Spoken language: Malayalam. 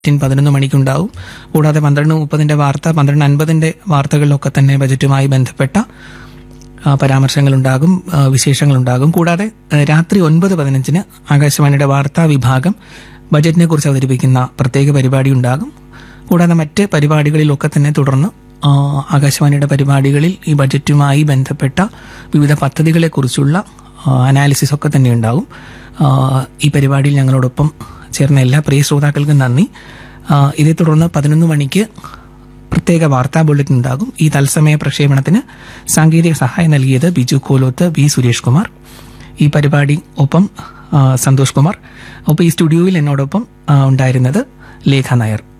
ബുള്ളറ്റിൻ പതിനൊന്ന് മണിക്കുണ്ടാവും കൂടാതെ പന്ത്രണ്ട് മുപ്പതിന്റെ വാർത്ത പന്ത്രണ്ട് അൻപതിന്റെ വാർത്തകളിലൊക്കെ തന്നെ ബജറ്റുമായി ബന്ധപ്പെട്ട ആ, പരാമർശങ്ങളുണ്ടാകും ആ, വിശേഷങ്ങളുണ്ടാകും കൂടാതെ ആ, രാത്രി ഒൻപത് പതിനഞ്ചിന് ആകാശവാണിയുടെ വാർത്താ വിഭാഗം ബജറ്റിനെ കുറിച്ച് അവതരിപ്പിക്കുന്ന പ്രത്യേക പരിപാടി ഉണ്ടാകും കൂടാതെ മറ്റ് പരിപാടികളിലൊക്കെ തന്നെ തുടർന്ന് ആ, ആകാശവാണിയുടെ പരിപാടികളിൽ ഈ ബജറ്റുമായി ബന്ധപ്പെട്ട വിവിധ പദ്ധതികളെക്കുറിച്ചുള്ള അനാലിസിസ് ഒക്കെ തന്നെ ഉണ്ടാകും ആ, ഈ പരിപാടിയിൽ ഞങ്ങളോടൊപ്പം ചേർന്ന എല്ലാ പ്രിയ ശ്രോതാക്കൾക്കും നന്ദി ആ, ഇതേ തുടർന്ന് പതിനൊന്ന് മണിക്ക് പ്രത്യേക വാർത്താ ബുള്ളറ്റിൻ ഉണ്ടാകും ഈ തത്സമയ പ്രക്ഷേപണത്തിന് സാങ്കേതിക സഹായം നൽകിയത് ബിജു കോലോത്ത് വി സുരേഷ് കുമാർ ഈ പരിപാടി ഒപ്പം ആ, സന്തോഷ് കുമാർ ഒപ്പം ഈ സ്റ്റുഡിയോയിൽ എന്നോടൊപ്പം ആ, ഉണ്ടായിരുന്നത് ലേഖ നായർ